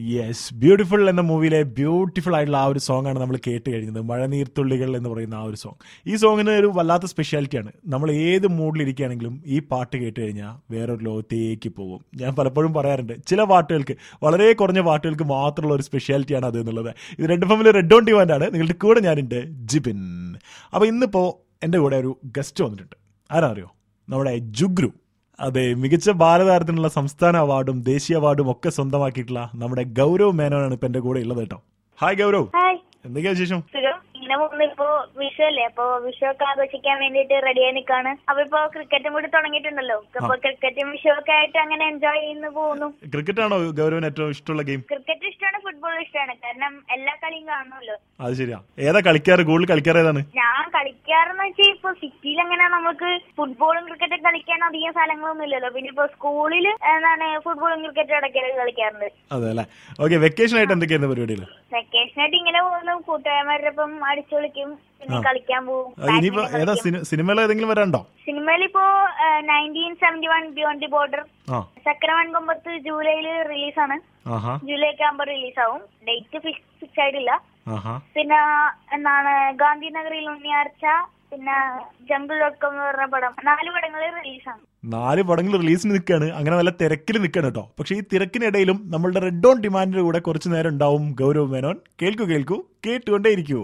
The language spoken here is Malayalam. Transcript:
യെസ് ബ്യൂട്ടിഫുൾ എന്ന മൂവിയിലെ ബ്യൂട്ടിഫുൾ ആയിട്ടുള്ള ആ ഒരു സോങ് ആണ് നമ്മൾ കേട്ട് കഴിഞ്ഞത് മഴനീർത്തുള്ളികൾ എന്ന് പറയുന്ന ആ ഒരു സോങ് ഈ സോങ്ങിന് ഒരു വല്ലാത്ത സ്പെഷ്യാലിറ്റിയാണ് നമ്മൾ ഏത് മൂഡിലിരിക്കുകയാണെങ്കിലും ഈ പാട്ട് കേട്ട് കഴിഞ്ഞാൽ വേറൊരു ലോകത്തേക്ക് പോകും ഞാൻ പലപ്പോഴും പറയാറുണ്ട് ചില പാട്ടുകൾക്ക് വളരെ കുറഞ്ഞ പാട്ടുകൾക്ക് മാത്രമുള്ള ഒരു സ്പെഷ്യാലിറ്റിയാണ് അത് എന്നുള്ളത് ഇത് രണ്ട് ഫാമിലി റെഡ് ഓൺ ഡിവാൻഡ് ആണ് നിങ്ങളുടെ കൂടെ ഞാനുണ്ട് ജിബിൻ അപ്പോൾ ഇന്നിപ്പോൾ എൻ്റെ കൂടെ ഒരു ഗസ്റ്റ് വന്നിട്ടുണ്ട് ആരാ അറിയോ നമ്മുടെ ജുഗ്രു അതെ മികച്ച ബാലതാരത്തിനുള്ള സംസ്ഥാന അവാർഡും ദേശീയ അവാർഡും ഒക്കെ സ്വന്തമാക്കിയിട്ടുള്ള നമ്മുടെ ഗൗരവ് മേനോനാണ് ഇപ്പൊ എന്റെ കൂടെ ഉള്ളത് കേട്ടോ ഹായ് ഗൗരവ് ഹായ് എന്തൊക്കെയാ വിശേഷം സുഖം ഇങ്ങനെ പോകുന്നു ഇപ്പോ വിഷു അല്ലേ അപ്പൊ വിഷു ഒക്കെ ആഘോഷിക്കാൻ വേണ്ടിട്ട് റെഡിയായി നിക്കാണ് അപ്പൊ ഇപ്പൊ ക്രിക്കറ്റും കൂടി തുടങ്ങിയിട്ടുണ്ടല്ലോ അപ്പൊ ക്രിക്കറ്റും വിഷു ഒക്കെ ആയിട്ട് അങ്ങനെ എൻജോയ് ചെയ്യുന്നു പോകുന്നു ക്രിക്കറ്റ് ആണോ ഗൗരവിന് ഏറ്റവും ഇഷ്ടമുള്ള ഗെയിം ക്രിക്കറ്റ് ഇഷ്ടമാണ് ഫുട്ബോൾ ഇഷ്ടമാണ് കാരണം എല്ലാ കളിയും കാണുമല്ലോ അത് ശരിയാ ഏതാ കളിക്കാറ് കൂടുതൽ കളിക്കാറ് ഏതാണ് ഞാൻ കളിക്കാറെന്ന് വെച്ചാൽ ഇപ്പൊ സിറ്റിയിൽ അങ്ങനെ നമുക്ക് ഫുട്ബോളും ക്രിക്കറ്റും കളിക്കാൻ അധികം സ്ഥലങ്ങളൊന്നും ഇല്ലല്ലോ പിന്നെ ഇപ്പൊ സ്കൂളിൽ എന്താണ് ഫുട്ബോളും ക്രിക്കറ്റും ഇടയ്ക്ക് കളിക്കാറുണ്ട് അതെ അല്ലേ ഓക്കെ വെക്കേഷൻ ആയിട്ട് എന്തൊക്കെയായിരുന്നു പരിപാടികൾ വെക്കേഷനായിട്ട് ഇങ്ങനെ പോകുന്നു കൂട്ടുകാരന്മാരുടെ ഒപ്പം അടിച്ചു കളിക്കും പിന്നെ കളിക്കാൻ പോകും ഇനിയിപ്പോ badminton ഏതാ കളിക്കും. സിനിമയിൽ ഏതെങ്കിലും വരാനുണ്ടോ സിനിമയിലിപ്പോ nineteen seventy one beyond the border ആ ചക്രവൺ കൊമ്പത്ത് ജൂലൈയിൽ റിലീസാണ് ആഹാ ജൂലൈ ഒക്കെ ആകുമ്പോൾ റിലീസ് ആവും ഡേറ്റ് ഫിക്സ് ഫിക്സ് ആയിട്ടില്ല ആഹാ പിന്നെ എന്താണ് ഗാന്ധിനഗറിൽ ഉണ്ണിയാർച്ച പിന്നെ ജംഗിൾ ഡോട്ട് കോം എന്ന് പറഞ്ഞ പടം നാല് പടങ്ങളിൽ റിലീസാണ് നാല് പടങ്ങൾ റിലീസിന് നിൽക്കുകയാണ് അങ്ങനെ നല്ല തിരക്കിൽ നിൽക്കുകയാണ് കേട്ടോ പക്ഷേ ഈ തിരക്കിനിടയിലും നമ്മളുടെ റെഡ് ഓൺ ഡിമാൻഡിന്റെ കൂടെ കുറച്ച് നേരം ഉണ്ടാവും ഗൗരവ് മേനോൻ കേൾക്കൂ കേൾക്കൂ കേട്ടുകൊണ്ടേയിരിക്കൂ